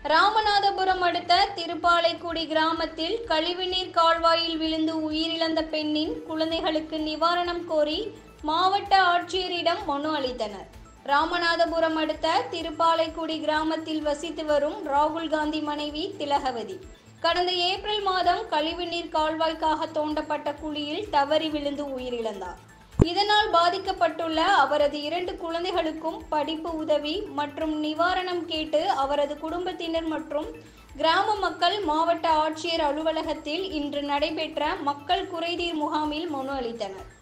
ராமநாதபுரம் அடுத்த திருப்பாலைக்குடி கிராமத்தில் கழிவுநீர் கால்வாயில் விழுந்து உயிரிழந்த பெண்ணின் குழந்தைகளுக்கு நிவாரணம் கோரி மாவட்ட ஆட்சியரிடம் மனு அளித்தனர் ராமநாதபுரம் அடுத்த திருப்பாலைக்குடி கிராமத்தில் வசித்து வரும் ராகுல் காந்தி மனைவி திலகவதி கடந்த ஏப்ரல் மாதம் கழிவுநீர் கால்வாய்க்காக தோண்டப்பட்ட குழியில் தவறி விழுந்து உயிரிழந்தார் இதனால் பாதிக்கப்பட்டுள்ள அவரது இரண்டு குழந்தைகளுக்கும் படிப்பு உதவி மற்றும் நிவாரணம் கேட்டு அவரது குடும்பத்தினர் மற்றும் கிராம மக்கள் மாவட்ட ஆட்சியர் அலுவலகத்தில் இன்று நடைபெற்ற மக்கள் குறைதீர் முகாமில் மனு அளித்தனர்